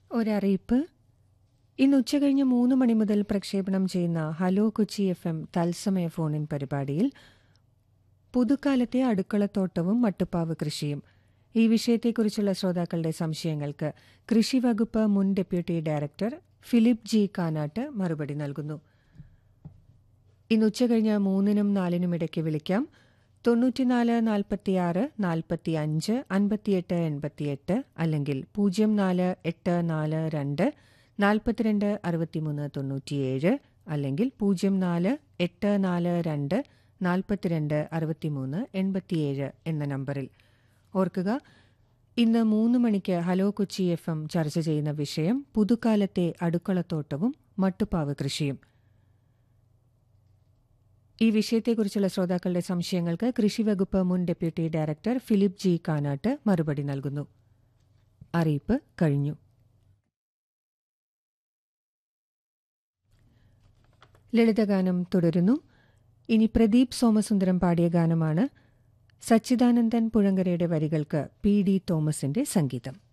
ഒരറിയിപ്പ് ഇന്ന് ഉച്ചകഴിഞ്ഞ് മൂന്ന് മണി മുതൽ പ്രക്ഷേപണം ചെയ്യുന്ന ഹലോ കൊച്ചി എഫ് എം തത്സമയ ഫോണിൻ പരിപാടിയിൽ പുതുക്കാലത്തെ അടുക്കളത്തോട്ടവും മട്ടുപ്പാവ് കൃഷിയും ഈ വിഷയത്തെക്കുറിച്ചുള്ള ശ്രോതാക്കളുടെ സംശയങ്ങൾക്ക് കൃഷി വകുപ്പ് മുൻ deputy director Philip G Kanat മറുപടി നൽകുന്നു ഇന്ന് ഉച്ചകഴിഞ്ഞ് മൂന്നിനും നാലിനും ഇടയ്ക്ക് വിളിക്കാം തൊണ്ണൂറ്റിനാല് നാൽപ്പത്തിയാറ് നാൽപ്പത്തി അഞ്ച് അൻപത്തിയെട്ട് എൺപത്തിയെട്ട് അല്ലെങ്കിൽ പൂജ്യം നാല് എട്ട് നാല് രണ്ട് നാൽപ്പത്തിരണ്ട് അറുപത്തിമൂന്ന് തൊണ്ണൂറ്റിയേഴ് അല്ലെങ്കിൽ പൂജ്യം നാല് എട്ട് നാല് രണ്ട് നാൽപ്പത്തിരണ്ട് അറുപത്തിമൂന്ന് എൺപത്തിയേഴ് എന്ന നമ്പറിൽ ഓർക്കുക ഇന്ന് മൂന്ന് മണിക്ക് ഹലോ കൊച്ചി എഫ് എം ചർച്ച ചെയ്യുന്ന വിഷയം പുതുക്കാലത്തെ അടുക്കളത്തോട്ടവും മട്ടുപ്പാവ് കൃഷിയും ഈ വിഷയത്തെക്കുറിച്ചുള്ള ശ്രോതാക്കളുടെ സംശയങ്ങൾക്ക് കൃഷിവകുപ്പ് മുൻ deputy director Philip G Kanat മറുപടി നൽകുന്നു അറിയിപ്പ് കഴിഞ്ഞു ലളിതഗാനം തുടരുന്നു ഇനി പ്രദീപ് സോമസുന്ദരം പാടിയ ഗാനമാണ് സച്ചിദാനന്ദൻ പുഴങ്കരയുടെ വരികൾക്ക് പി ഡി തോമസിന്റെ സംഗീതം